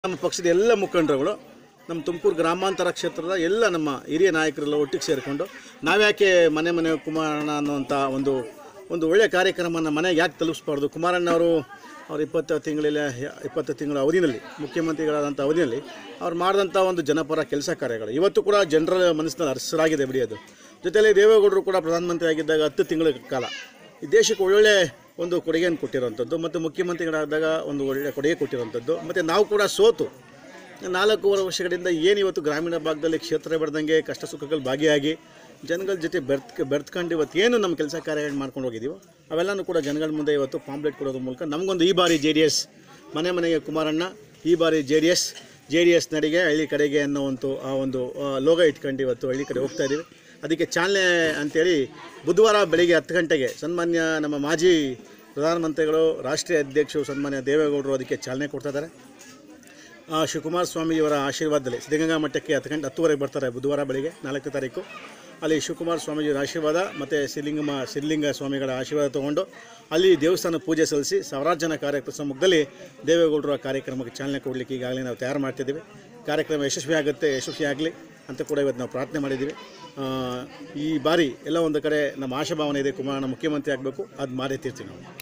ನಮ್ಮ ಪಕ್ಷದ ಎಲ್ಲ ಮುಖಂಡರುಗಳು ನಮ್ಮ ತುಮಕೂರು ಗ್ರಾಮಾಂತರ ಕ್ಷೇತ್ರದ ಎಲ್ಲ ನಮ್ಮ ಹಿರಿಯ ನಾಯಕರೆಲ್ಲ ಒಟ್ಟಿಗೆ ಸೇರಿಕೊಂಡು ನಾವ್ಯಾಕೆ ಮನೆ ಮನೆ ಕುಮಾರಣ್ಣ ಅನ್ನುವಂಥ ಒಂದು ಒಂದು ಒಳ್ಳೆಯ ಕಾರ್ಯಕ್ರಮನ ಮನೆಗೆ ಯಾಕೆ ತಲುಪಿಸ್ಬಾರ್ದು ಕುಮಾರಣ್ಣವರು ಅವ್ರು ಇಪ್ಪತ್ತು ತಿಂಗಳಲ್ಲಿ ಇಪ್ಪತ್ತು ತಿಂಗಳ ಅವಧಿನಲ್ಲಿ ಮುಖ್ಯಮಂತ್ರಿಗಳಾದಂಥ ಅವಧಿಯಲ್ಲಿ ಅವ್ರು ಮಾಡಿದಂಥ ಒಂದು ಜನಪರ ಕೆಲಸ ಕಾರ್ಯಗಳು ಇವತ್ತು ಕೂಡ ಜನರ ಮನಸ್ಸಿನಲ್ಲಿ ಹರ್ಷರಾಗಿದೆ ಬಿಡಿ ಅದು ಜೊತೆಯಲ್ಲಿ ದೇವೇಗೌಡರು ಕೂಡ ಪ್ರಧಾನಮಂತ್ರಿ ಆಗಿದ್ದಾಗ ಹತ್ತು ತಿಂಗಳ ಕಾಲ ಈ ದೇಶಕ್ಕೆ ಒಳ್ಳೊಳ್ಳೆ ಒಂದು ಕೊಡುಗೆಯನ್ನು ಕೊಟ್ಟಿರೋಂಥದ್ದು ಮತ್ತು ಮುಖ್ಯಮಂತ್ರಿಗಳಾದಾಗ ಒಂದು ಒಳ್ಳೆಯ ಕೊಡುಗೆ ಕೊಟ್ಟಿರೋಂಥದ್ದು ಮತ್ತು ನಾವು ಕೂಡ ಸೋತು ನಾಲ್ಕೂವರೆ ವರ್ಷಗಳಿಂದ ಏನು ಇವತ್ತು ಗ್ರಾಮೀಣ ಭಾಗದಲ್ಲಿ ಕ್ಷೇತ್ರ ಬೆಳೆದಂಗೆ ಕಷ್ಟ ಸುಖಗಳು ಭಾಗಿಯಾಗಿ ಜನಗಳ ಜೊತೆ ಬೆರ್ತ್ ಬೆರ್ತ್ಕೊಂಡು ಇವತ್ತು ಏನು ನಮ್ಮ ಕೆಲಸ ಕಾರ್ಯಗಳು ಮಾಡ್ಕೊಂಡು ಹೋಗಿದ್ದೀವೋ ಅವೆಲ್ಲನೂ ಕೂಡ ಜನಗಳ ಮುಂದೆ ಇವತ್ತು ಪಾಂಪ್ಲೆಟ್ ಕೊಡೋದ್ರ ಮೂಲಕ ನಮಗೊಂದು ಈ ಬಾರಿ ಜೆ ಡಿ ಎಸ್ ಮನೆ ಮನೆಗೆ ಕುಮಾರಣ್ಣ ಈ ಬಾರಿ J D S J D S ನಡಿಗೆ ಹಳ್ಳಿ ಕಡೆಗೆ ಅನ್ನೋ ಒಂದು ಆ ಒಂದು ಆ, ಲೋಗ ಇಟ್ಕೊಂಡು ಇವತ್ತು ಹಳ್ಳಿ ಕಡೆ ಹೋಗ್ತಾ ಇದ್ದೀವಿ ಅದಕ್ಕೆ ಚಾಲನೆ ಅಂತೇಳಿ ಬುಧವಾರ ಬೆಳಿಗ್ಗೆ ಹತ್ತು ಗಂಟೆಗೆ ಸನ್ಮಾನ್ಯ ನಮ್ಮ ಮಾಜಿ ಪ್ರಧಾನಮಂತ್ರಿಗಳು ರಾಷ್ಟ್ರೀಯ ಅಧ್ಯಕ್ಷರು ಸನ್ಮಾನ್ಯ ದೇವೇಗೌಡರು ಅದಕ್ಕೆ ಚಾಲನೆ ಕೊಡ್ತಾ ಇದ್ದಾರೆ ಆ, ಶಿವಕುಮಾರ ಸ್ವಾಮಿಯವರ ಆಶೀರ್ವಾದದಲ್ಲಿ ಸಿದ್ಧಗಂಗಾ ಮಠಕ್ಕೆ ಹತ್ತು ಗಂಟೆ ಹತ್ತುವರೆಗೆ ಬರ್ತಾರೆ ಬುಧವಾರ ಬೆಳಿಗ್ಗೆ ನಾಲ್ಕನೇ ತಾರೀಕು ಅಲ್ಲಿ ಶಿವಕುಮಾರ ಸ್ವಾಮೀಜಿಯವರ ಆಶೀರ್ವಾದ ಮತ್ತು ಸಿದ್ಧಲಿಂಗಮ ಸಿದ್ಧಲಿಂಗ ಸ್ವಾಮಿಗಳ ಆಶೀರ್ವಾದ ತೊಗೊಂಡು ಅಲ್ಲಿ ದೇವಸ್ಥಾನ ಪೂಜೆ ಸಲ್ಲಿಸಿ ಸಾವಿರಾರು ಜನ ಕಾರ್ಯಕ್ರಮ ಸಮ್ಮುಖದಲ್ಲಿ ದೇವೇಗೌಡರ ಕಾರ್ಯಕ್ರಮಕ್ಕೆ ಚಾಲನೆ ಕೊಡಲಿಕ್ಕೆ ಈಗಾಗಲೇ ನಾವು ತಯಾರು ಮಾಡ್ತಿದ್ದೀವಿ ಕಾರ್ಯಕ್ರಮ ಯಶಸ್ವಿ ಆಗುತ್ತೆ ಯಶಸ್ವಿ ಆಗಲಿ ಅಂತ ಕೂಡ ಇವತ್ತು ನಾವು ಪ್ರಾರ್ಥನೆ ಮಾಡಿದ್ದೀವಿ ಆ, ಈ ಬಾರಿ ಎಲ್ಲ ಒಂದು ಕಡೆ ನಮ್ಮ ಆಶಾಭಾವನೆ ಇದೆ ಕುಮಾರಣ್ಣ ಮುಖ್ಯಮಂತ್ರಿ ಆಗಬೇಕು ಅದು ಮಾಡೇ ತೀರ್ತೀವಿ ನಾವು